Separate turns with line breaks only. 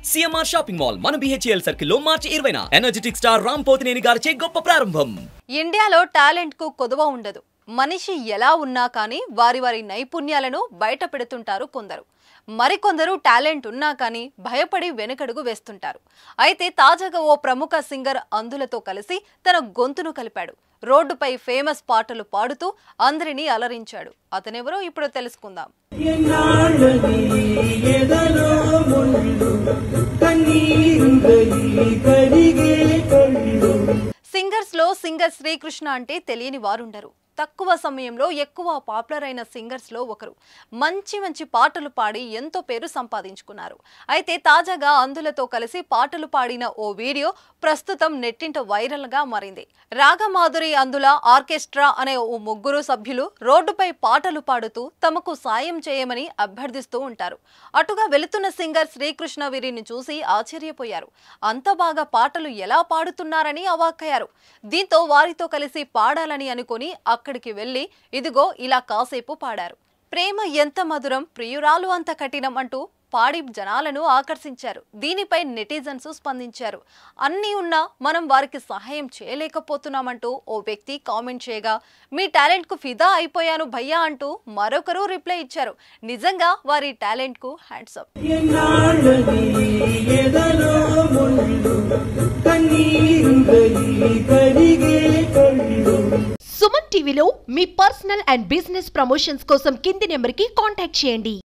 CMR shopping mall మన BHEL circle లో మార్చి ఇరవైన ఎనర్జెటిక్ స్టార్ రామ్ పోతినేని గారిచే గొప్ప ప్రారంభం
ఇండియాలో టాలెంట్ కు కొదువ ఉండదు మనిషి ఎలా ఉన్నా కానీ వారి వారి నైపుణ్యాలను బయట పెడుతుంటారు కొందరు మరికొందరు టాలెంట్ ఉన్నా కానీ భయపడి వెనుకడుగు వేస్తుంటారు అయితే తాజాగా ఓ ప్రముఖ సింగర్ అందులతో కలిసి తన గొంతును కలిపాడు రోడ్డుపై ఫేమస్ పాటలు పాడుతూ అందరినీ అలరించాడు అతనెవరో ఇప్పుడు తెలుసుకుందాం
ఎన్నాళ్ళని ఎదలో ముళ్ళు కన్నీరుగలి కరిగే కళ్ళు
సింగర్స్ లో సింగర్ శ్రీకృష్ణ అంటే తెలియని వారుండరు తక్కువ సమయంలో ఎక్కువ పాపులర్ అయిన సింగర్స్ లో ఒకరు మంచి మంచి పాటలు పాడి ఎంతో పేరు సంపాదించుకున్నారు అయితే తాజాగా అందులతో కలిసి పాటలు పాడిన ఓ వీడియో ప్రస్తుతం నెట్టింట వైరల్ గా మారింది రాగమాధురి అందుల ఆర్కెస్ట్రా అనే ఓ ముగ్గురు సభ్యులు రోడ్డుపై పాటలు పాడుతూ తమకు సాయం చేయమని అభ్యర్థిస్తూ ఉంటారు అటుగా వెళుతున్న సింగర్ శ్రీకృష్ణ వీరిని చూసి ఆశ్చర్యపోయారు అంత బాగా పాటలు ఎలా పాడుతున్నారని అవాక్కయ్యారు దీంతో వారితో కలిసి పాడాలని అనుకుని అక్కడికి వెళ్లి ఇదిగో ఇలా కాసేపు పాడారు ప్రేమ ఎంత మధురం ప్రియురాలు అంత కఠినం అంటూ పాడి జనాలను ఆకర్షించారు దీనిపై నెటిజన్స్ స్పందించారు అన్నీ ఉన్నా మనం వారికి సహాయం చేయలేకపోతున్నామంటూ ఓ వ్యక్తి కామెంట్ చేయగా మీ టాలెంట్ కు ఫిదా అయిపోయాను భయ్యా అంటూ మరొకరు రిప్లై ఇచ్చారు నిజంగా వారి టాలెంట్ కు హ్యాండ్సప్
ఎన్నాళ్ళని ఎదలో ముళ్ళు కన్నీరుగలి కరిగే కళ్ళు
సుమన్ టీవీలో మీ పర్సనల్ అండ్ బిజినెస్ ప్రమోషన్స్ కోసం కింది నెంబర్కి కాంటాక్ట్ చేయండి